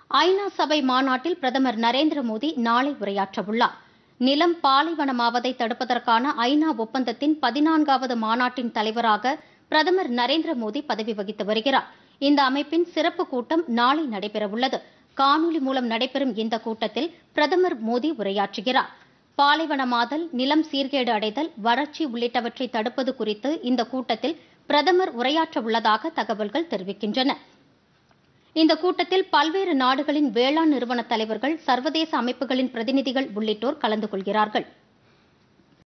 ஐநா சபை மாநாட்டில் பிரதமர் நரேந்திர மோடி நாளை உரையாற்றவுள்ளார் நிலம் பாலைவனமாவதை தடுப்பதற்கான ஐநா ஒப்பந்தத்தின் பதினான்காவது மாநாட்டின் தலைவராக பிரதமர் நரேந்திர மோடி பதவி வகித்து வருகிறார் இந்த அமைப்பின் சிறப்பு கூட்டம் நாளை நடைபெறவுள்ளது காணொலி மூலம் நடைபெறும் இந்த கூட்டத்தில் பிரதமர் மோடி உரையாற்றுகிறார் பாலைவனமாதல் நிலம் சீர்கேடு அடைதல் வறட்சி உள்ளிட்டவற்றை தடுப்பது குறித்து இந்த கூட்டத்தில் பிரதமர் உரையாற்ற உள்ளதாக தகவல்கள் தெரிவிக்கின்றன இந்த கூட்டத்தில் பல்வேறு நாடுகளின் வேளாண் நிறுவன தலைவர்கள் சர்வதேச அமைப்புகளின் பிரதிநிதிகள் உள்ளிட்டோர் கலந்து கொள்கிறார்கள்